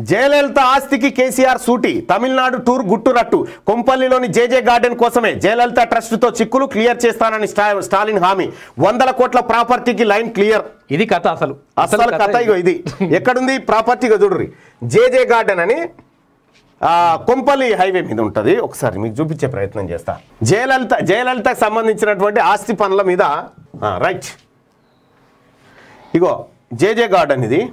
జయలలిత ఆస్తికి కేసీఆర్ సూటి తమిళనాడు టూర్ గుట్టురట్టు కొంపల్లిలోని జేజే గార్డెన్ కోసమే జయలలిత ట్రస్టుతో చిక్కులు క్లియర్ చేస్తానని స్టా- స్టాలిన్ హామీ వందల కోట్ల ప్రాపర్టీకి లైన్ క్లియర్ ఇది కథ అసలు అసలు కథ ఇగో ఇది ఎక్కడుంది ప్రాపర్టీగా చూడుర్రి జేజే గార్డెన్ అని ఆ, కొంపల్లి హైవే మీద ఉంటుంది ఒకసారి మీకు చూపించే ప్రయత్నం చేస్తా జయలలిత జయలలితకు సంబంధించినటువంటి ఆస్తి పనుల మీద ఆ, రైట్ ఇగో జేజే గార్డెన్ ఇది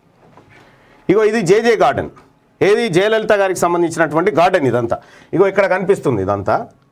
ఇగో ఇది జేజే గార్డెన్ ఏది జయలలిత గారికి సంబంధించినటువంటి గార్డెన్ ఇదంతా ఇగో ఇక్కడ కనిపిస్తుంది ఇదంతా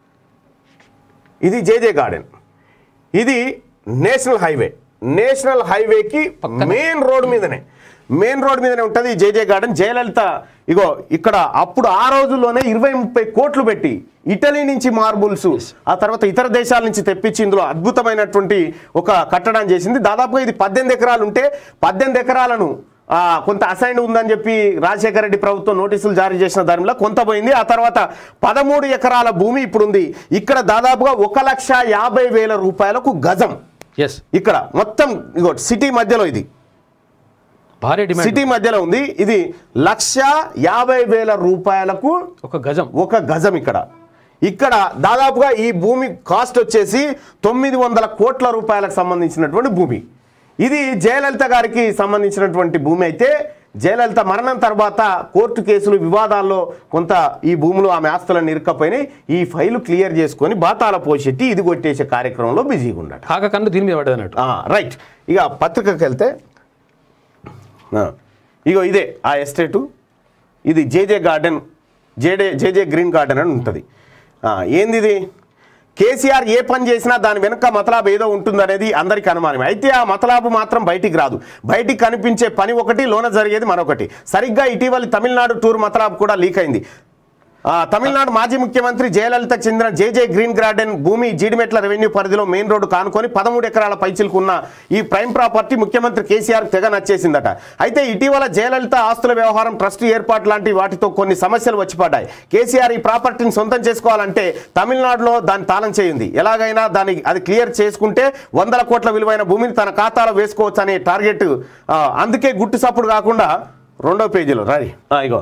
ఇది జేజే గార్డెన్ ఇది నేషనల్ హైవే నేషనల్ హైవేకి మెయిన్ రోడ్ మీదనే మెయిన్ రోడ్ మీదనే ఉంటుంది ఈ జేజే గార్డెన్ జయలలిత ఇగో ఇక్కడ అప్పుడు ఆ రోజుల్లోనే ఇరవై ముప్పై కోట్లు పెట్టి ఇటలీ నుంచి మార్బుల్స్ ఆ తర్వాత ఇతర దేశాల నుంచి తెప్పించి ఇందులో అద్భుతమైనటువంటి ఒక కట్టడం చేసింది దాదాపుగా ఇది పద్దెనిమిది ఎకరాలు ఉంటే పద్దెనిమిది ఎకరాలను ఆ, కొంత అసైన్ ఉందని చెప్పి రాజశేఖర రెడ్డి ప్రభుత్వం నోటీసులు జారీ చేసిన దానిలో కొంత పోయింది ఆ తర్వాత పదమూడు ఎకరాల భూమి ఇప్పుడు ఉంది ఇక్కడ దాదాపుగా ఒక లక్ష యాభై వేల రూపాయలకు గజం ఎస్ ఇక్కడ మొత్తం ఇగో సిటీ మధ్యలో ఇది భారీ డిమాండ్ సిటీ మధ్యలో ఉంది ఇది లక్ష యాభై వేల రూపాయలకు ఒక గజం ఒక గజం ఇక్కడ ఇక్కడ దాదాపుగా ఈ భూమి కాస్ట్ వచ్చేసి తొమ్మిది వందల కోట్ల రూపాయలకు సంబంధించినటువంటి భూమి ఇది జయలలిత గారికి సంబంధించినటువంటి భూమి అయితే జయలలిత మరణం తర్వాత కోర్టు కేసులు వివాదాల్లో కొంత ఈ భూములు ఆమె ఆస్తులను ఇరుక్కపోయినాయి ఈ ఫైలు క్లియర్ చేసుకొని బాతాల పోషెట్టి ఇది కొట్టేసే కార్యక్రమంలో బిజీగా ఉండట కాక కన్ను దీని మీద పడ్డది అన్నట్టు ఆ, రైట్ ఇక పత్రికకి వెళ్తే ఆ, ఇగో ఇదే ఆ ఎస్టేటు ఇది జేజే గార్డెన్ జేడే జేజే గ్రీన్ గార్డెన్ అని ఉంటుంది ఆ, ఏంది ఇది కేసీఆర్ ఏ పని చేసినా దాని వెనుక మతలాబు ఏదో ఉంటుందనేది అందరికీ అనుమానం అయితే ఆ మతలాబు మాత్రం బయటికి రాదు బయటికి కనిపించే పని ఒకటి లోన జరిగేది మరొకటి సరిగ్గా ఇటీవలి తమిళనాడు టూర్ మతలాబు కూడా లీక్ అయింది ఆ, తమిళనాడు మాజీ ముఖ్యమంత్రి జయలలితకు చెందిన జేజే గ్రీన్ గార్డెన్ భూమి జీడిమెట్ల రెవెన్యూ పరిధిలో మెయిన్ రోడ్డు కానుకొని పదమూడు ఎకరాల పైచిలుకున్న ఈ ప్రైమ్ ప్రాపర్టీ ముఖ్యమంత్రి కేసీఆర్ తెగ నచ్చేసిందట అయితే ఇటీవల జయలలిత ఆస్తుల వ్యవహారం ట్రస్ట్ ఏర్పాటు లాంటి వాటితో కొన్ని సమస్యలు వచ్చిపడ్డాయి కేసీఆర్ ఈ ప్రాపర్టీని సొంతం చేసుకోవాలంటే తమిళనాడులో దాన్ని తాళం చేయింది ఎలాగైనా దాన్ని అది క్లియర్ చేసుకుంటే వందల కోట్ల విలువైన భూమిని తన ఖాతాలో వేసుకోవచ్చు అనే టార్గెట్ ఆ, అందుకే గుట్టు సప్పుడు కాకుండా రెండో పేజీలో రాయి ఆ, ఇగో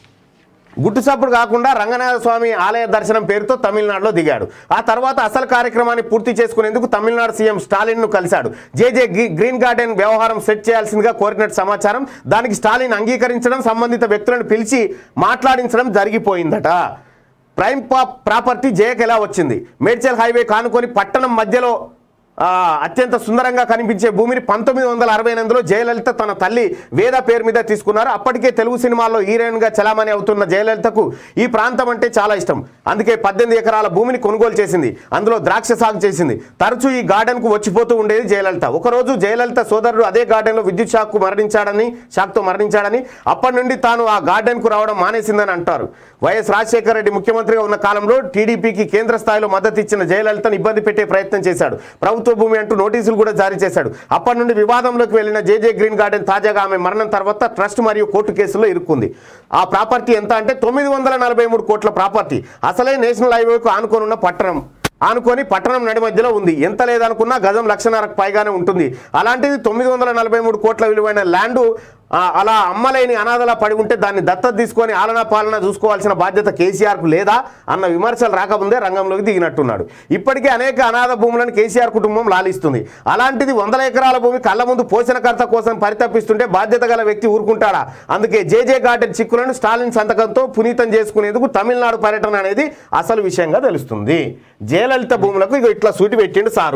గుట్టు సప్పుడు కాకుండా రంగనాథ స్వామి ఆలయ దర్శనం పేరుతో తమిళనాడులో దిగాడు ఆ తర్వాత అసలు కార్యక్రమాన్ని పూర్తి చేసుకునేందుకు తమిళనాడు సీఎం స్టాలిన్ ను కలిశాడు జేజే గ్రీ- గ్రీన్ గార్డెన్ వ్యవహారం సెట్ చేయాల్సిందిగా కోరినట్టు సమాచారం దానికి స్టాలిన్ అంగీకరించడం సంబంధిత వ్యక్తులను పిలిచి మాట్లాడించడం జరిగిపోయిందట ప్రైమ్ పా- ప్రాపర్టీ జేకి ఎలా వచ్చింది మేడ్చల్ హైవే కానుకొని పట్టణం మధ్యలో ఆ, అత్యంత సుందరంగా కనిపించే భూమిని పంతొమ్మిది వందల అరవై ఎనిమిదిలో జయలలిత తన తల్లి వేద పేరు మీద తీసుకున్నారు అప్పటికే తెలుగు సినిమాల్లో హీరోయిన్గా చలామణి అవుతున్న జయలలితకు ఈ ప్రాంతం అంటే చాలా ఇష్టం అందుకే పద్దెనిమిది ఎకరాల భూమిని కొనుగోలు చేసింది అందులో ద్రాక్ష సాగు చేసింది తరచూ ఈ గార్డెన్కు వచ్చిపోతూ ఉండేది జయలలిత ఒకరోజు జయలలిత సోదరుడు అదే గార్డెన్లో విద్యుత్ షాక్కు మరణించాడని షాక్తో మరణించాడని అప్పటి నుండి తాను ఆ గార్డెన్కు రావడం మానేసిందని అంటారు వైఎస్ రాజశేఖర రెడ్డి ముఖ్యమంత్రిగా ఉన్న కాలంలో టీడీపీకి కేంద్ర స్థాయిలో మద్దతు ఇచ్చిన జయలలితను ఇబ్బంది పెట్టే ప్రయత్నం చేశాడు ప్రభుత్వ భూమి అంటూ నోటీసులు కూడా జారీ చేశాడు అప్పటి నుండి వివాదంలోకి వెళ్లిన జేజే గ్రీన్ గార్డెన్ తాజాగా ఆమె మరణం తర్వాత ట్రస్ట్ మరియు కోర్టు కేసుల్లో ఇరుక్కుంది ఆ ప్రాపర్టీ ఎంత అంటే తొమ్మిది వందల నలభై మూడు కోట్ల ప్రాపర్టీ అసలే నేషనల్ హైవేకు ఆనుకొని ఉన్న పట్టణం ఆనుకొని పట్టణం నడి మధ్యలో ఉంది ఎంత లేదనుకున్నా గజం లక్షన్నరకు పైగానే ఉంటుంది అలాంటిది తొమ్మిది వందల నలభై మూడు కోట్ల విలువైన ల్యాండు ఆ, అలా అమ్మలేని అనాథలా పడి ఉంటే దాన్ని దత్తత తీసుకొని ఆలనా పాలన చూసుకోవాల్సిన బాధ్యత కేసీఆర్కు లేదా అన్న విమర్శలు రాకముందే రంగంలోకి దిగినట్టున్నాడు ఇప్పటికే అనేక అనాథ భూములను కేసీఆర్ కుటుంబం లాలిస్తుంది అలాంటిది వందల ఎకరాల భూమి కళ్ళ ముందు పోషణకర్త కోసం పరితపిస్తుంటే బాధ్యత గల వ్యక్తి ఊరుకుంటాడా అందుకే జేజే గార్డెన్ చిక్కులను స్టాలిన్ సంతకంతో పునీతం చేసుకునేందుకు తమిళనాడు పర్యటన అనేది అసలు విషయంగా తెలుస్తుంది జయలలిత భూములకు ఇక ఇట్లా సూటి పెట్టిండు సారు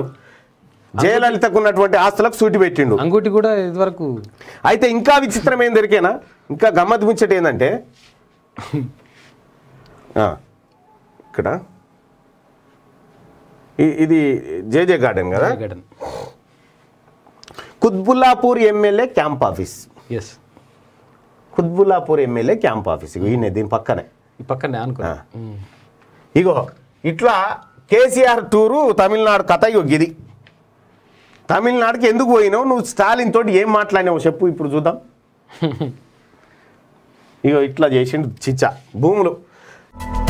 జయలలితకు ఉన్నటువంటి ఆస్తులకు సూటి పెట్టిండు అంగూటి కూడా ఇదివరకు అయితే ఇంకా విచిత్రం ఏం దొరికేనా ఇంకా గమ్మత్ ముచ్చట ఏంటంటే ఆ, ఇక్కడ ఇ- ఇది జేజే గార్డెన్ కదా garden Quthbullapur MLA camp office yes Quthbullapur MLA camp office ఇగో ఈయన దీని పక్కనే ఈ పక్కనే అనుకో ఆ. ఇగో ఇట్లా కేసీఆర్ టూరు తమిళనాడు కథ ఇగో గిది తమిళనాడుకి ఎందుకు పోయినావు నువ్వు స్టాలిన్ తోటి ఏం మాట్లాడినావు చెప్పు ఇప్పుడు చూద్దాం ఇగో ఇట్లా చేసిండు చిచ్చా భూములు